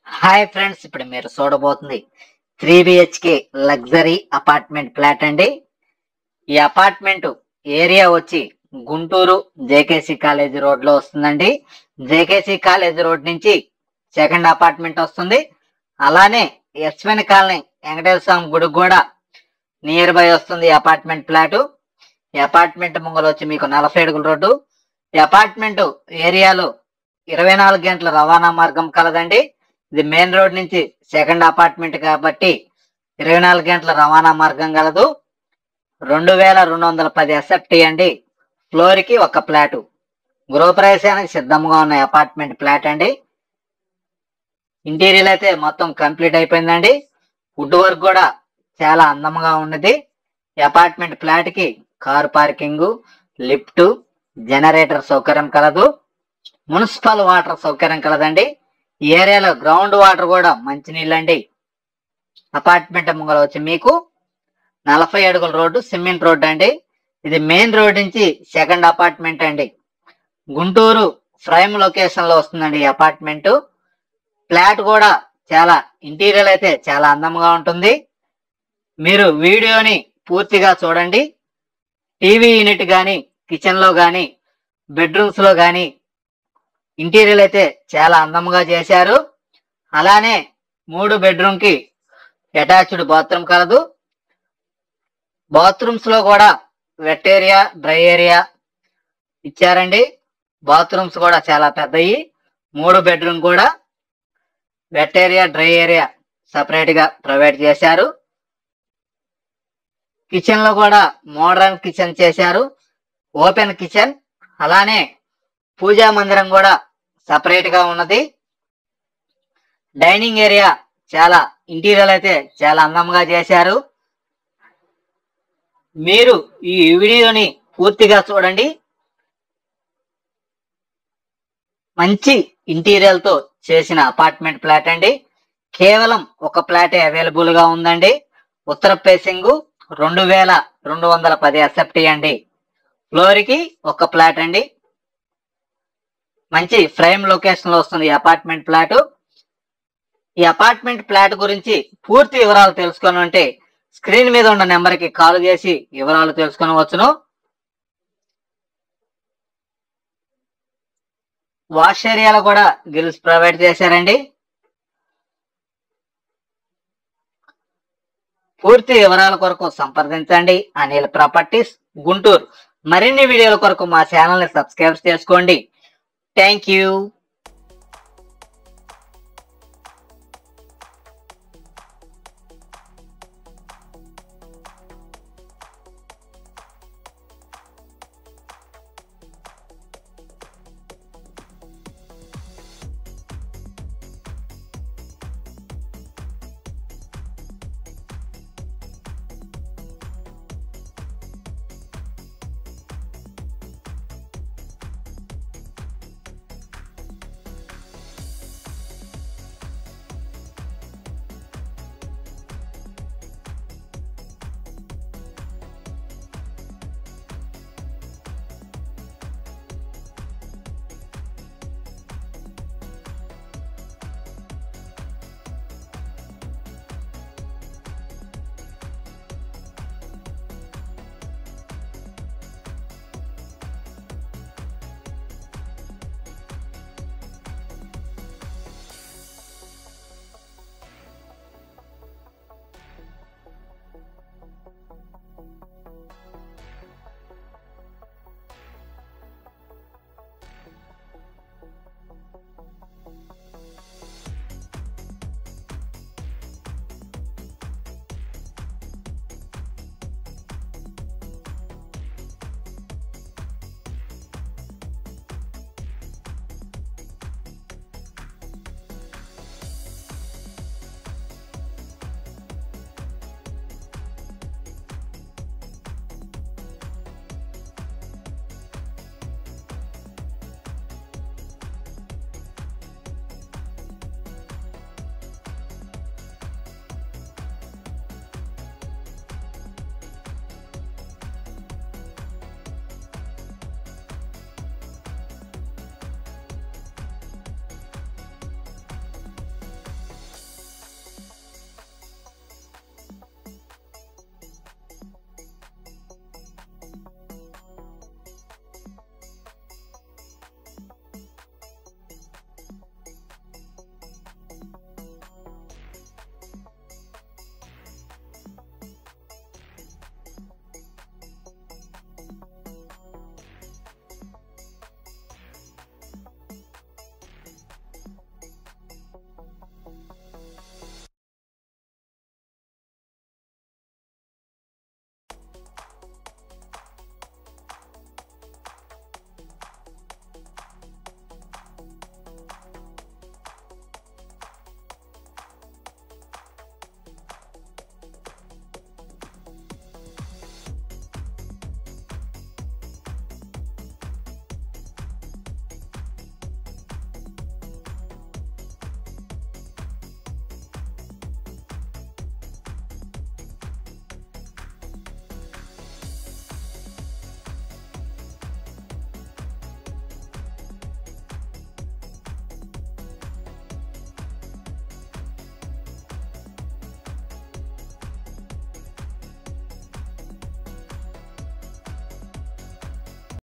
hi friends ఇప్పుడు మీరు చూడబోతుంది three BHK luxury apartment flat అండి ఈ అపార్ట్మెంట్ ఏరియా వచ్చి గుంటూరు జేకేసి కాలేజ్ రోడ్ లో వస్తుందండి జేకేసి కాలేజ్ రోడ్ నుంచి సెకండ్ అపార్ట్మెంట్ వస్తుంది అలానే యశ్విన్ కాలనీ వెంకటేశ్వర స్వామి గుడి కూడా నియర్ బై వస్తుంది ఈ అపార్ట్మెంట్ ఫ్లాట్ ఈ అపార్ట్మెంట్ ముంగలు వచ్చి మీకు నలభై అడుగుల రోడ్డు ఈ అపార్ట్మెంట్ ఏరియాలో ఇరవై నాలుగు గంటల రవాణా మార్గం కలదండి ఇది మెయిన్ రోడ్ నుంచి సెకండ్ అపార్ట్మెంట్ కాబట్టి ఇరవై నాలుగు గంటల రవాణా మార్గం కలదు రెండు వేల రెండు వందల పది ఎస్ఎఫ్టీ అండి ఫ్లోర్ కి ఒక ఫ్లాట్ గృహప్రవేశానికి సిద్ధంగా ఉన్న అపార్ట్మెంట్ ఫ్లాట్ అండి ఇంటీరియర్ అయితే మొత్తం కంప్లీట్ అయిపోయిందండి వుడ్ వర్క్ కూడా చాలా అందంగా ఉన్నది ఈ అపార్ట్మెంట్ ఫ్లాట్ కి కార్ పార్కింగ్ లిఫ్ట్ జనరేటర్ సౌకర్యం కలదు మున్సిపల్ వాటర్ సౌకర్యం కలదండి ఈ ఏరియాలో గ్రౌండ్ వాటర్ కూడా మంచినీళ్ళండి అపార్ట్మెంట్ ముంగల వచ్చి మీకు నలభై అడుగుల రోడ్డు సిమెంట్ రోడ్డు అండి ఇది మెయిన్ రోడ్ నుంచి సెకండ్ అపార్ట్మెంట్ అండి గుంటూరు ప్రైమ్ లొకేషన్ లో వస్తుందండి ఈ అపార్ట్మెంట్ ఫ్లాట్ కూడా చాలా ఇంటీరియర్ అయితే చాలా అందంగా ఉంటుంది మీరు వీడియోని పూర్తిగా చూడండి టీవీ యూనిట్ కానీ కిచెన్ లో కానీ బెడ్రూమ్స్ లో కానీ ఇంటీరియర్ అయితే చాలా అందంగా చేశారు అలానే మూడు బెడ్రూమ్ కి అటాచ్డ్ బాత్రూమ్ కలదు బాత్రూమ్స్ లో కూడా వెట్ ఏరియా డ్రై ఏరియా ఇచ్చారండి బాత్రూమ్స్ కూడా చాలా పెద్దవి మూడు బెడ్రూమ్ కూడా wet area dry area separate గా ప్రొవైడ్ చేశారు కిచెన్ లో కూడా మోడర్న్ కిచెన్ చేశారు ఓపెన్ కిచెన్ అలానే పూజా మందిరం కూడా సపరేట్ గా ఉన్నది డైనింగ్ ఏరియా చాలా ఇంటీరియర్ అయితే చాలా అందంగా చేశారు మీరు ఈ వీడియోని పూర్తిగా చూడండి మంచి ఇంటీరియర్ తో చేసిన అపార్ట్మెంట్ ఫ్లాట్ అండి కేవలం ఒక ఫ్లాటే అవైలబుల్ గా ఉందండి ఉత్తర ఫేసింగ్ రెండు వేల రెండు వందల పది ఎస్ఎఫ్టీ అండి ఫ్లోర్ కి ఒక ఫ్లాట్ అండి మంచి ఫ్రేమ్ లొకేషన్ లో వస్తుంది ఈ అపార్ట్మెంట్ ఫ్లాట్ ఈ అపార్ట్మెంట్ ఫ్లాట్ గురించి పూర్తి వివరాలు తెలుసుకోవాలంటే స్క్రీన్ మీద ఉన్న నెంబర్ కి కాల్ చేసి వివరాలు తెలుసుకొనవచ్చును వాష్ ఏరియాలో కూడా గిల్స్ ప్రొవైడ్ చేశారండి పూర్తి వివరాల కొరకు సంప్రదించండి అనిల్ ప్రాపర్టీస్ గుంటూరు మరిన్ని వీడియోల కొరకు మా ఛానల్ ని సబ్స్క్రైబ్ చేసుకోండి థ్యాంక్ యూ